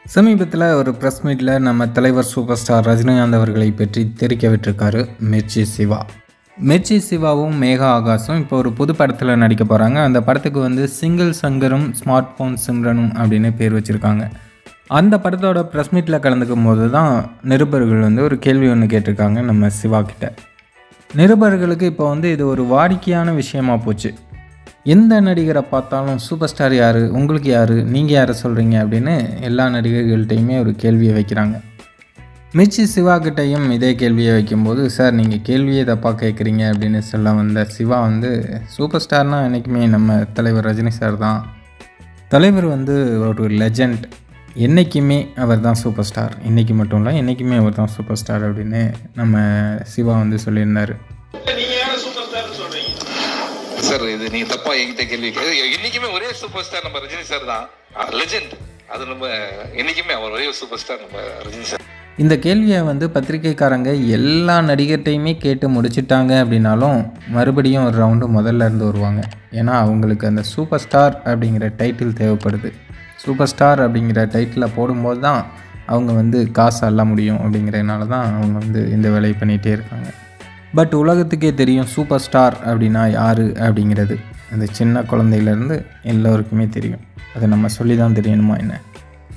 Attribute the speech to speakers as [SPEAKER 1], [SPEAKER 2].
[SPEAKER 1] சமீபத்தில் ஒரு ப்ரெஸ் மீட்டில் நம்ம தலைவர் சூப்பர் ஸ்டார் ரஜினிகாந்த் அவர்களை பற்றி தெரிவிக்க விட்டிருக்காரு மிர்ச்சி சிவா மிர்ச்சி சிவாவும் மேகா ஆகாஷும் இப்போ ஒரு புது படத்தில் நடிக்க போகிறாங்க அந்த படத்துக்கு வந்து சிங்கிள் சங்கரும் ஸ்மார்ட் ஃபோன் சிம்ரனும் அப்படின்னு பேர் வச்சுருக்காங்க அந்த படத்தோட ப்ரெஸ் மீட்டில் கலந்துக்கும் போது தான் நிருபர்கள் வந்து ஒரு கேள்வி ஒன்று கேட்டிருக்காங்க நம்ம சிவா கிட்ட நிருபர்களுக்கு இப்போ வந்து இது ஒரு வாடிக்கையான விஷயமா போச்சு எந்த நடிகரை பார்த்தாலும் சூப்பர் ஸ்டார் யார் உங்களுக்கு யார் நீங்கள் யாரை சொல்கிறீங்க அப்படின்னு எல்லா நடிகர்கள்ட்டையுமே ஒரு கேள்வியை வைக்கிறாங்க மிர்ச்சி சிவா கிட்டையும் இதே கேள்வியை வைக்கும்போது சார் நீங்கள் கேள்வியை தப்பாக கேட்குறீங்க அப்படின்னு சொல்ல வந்த சிவா வந்து சூப்பர் ஸ்டார்னால் என்றைக்குமே நம்ம தலைவர் ரஜினி சார் தான் தலைவர் வந்து ஒரு லெஜண்ட் என்றைக்குமே அவர் தான் சூப்பர் ஸ்டார் இன்றைக்கி மட்டும் இல்லை என்றைக்குமே அவர் தான் சூப்பர் ஸ்டார் அப்படின்னு நம்ம சிவா வந்து சொல்லியிருந்தார்
[SPEAKER 2] நீங்க யார சூப்பர் ஸ்டார் சொல்றீங்க
[SPEAKER 3] சார் இது நீங்க தப்பா என்கிட்ட கேள்வி கே- என்னைக்குமே ஒரே சூப்பர் ஸ்டார் நம்ம ரஜினி சார் தான் லெஜெண்ட் அது நம்ம என்னைக்குமே அவர் ஒரே சூப்பர் ஸ்டார் நம்ம ரஜினி சார்
[SPEAKER 1] இந்த கேள்வியை வந்து பத்திரிக்கைக்காரங்க எல்லா நடிகர்கிட்டையுமே கேட்டு முடிச்சிட்டாங்க அப்படின்னாலும் மறுபடியும் ஒரு ரவுண்டு முதல்ல இருந்து வருவாங்க ஏன்னா அவங்களுக்கு அந்த சூப்பர் ஸ்டார் அப்படிங்கிற டைட்டில் தேவைப்படுது சூப்பர் ஸ்டார் அப்படிங்கிற டைட்டிலை போடும்போது தான் அவங்க வந்து காசு அள்ள முடியும் அப்படிங்கிறதுனால தான் அவங்க வந்து இந்த வேலையை பண்ணிகிட்டே இருக்காங்க பட் உலகத்துக்கே தெரியும் சூப்பர் ஸ்டார் அப்படின்னா யார் அப்படிங்கிறது அந்த சின்ன குழந்தையிலேருந்து எல்லோருக்குமே தெரியும் அதை நம்ம சொல்லி தான் தெரியணுமா என்ன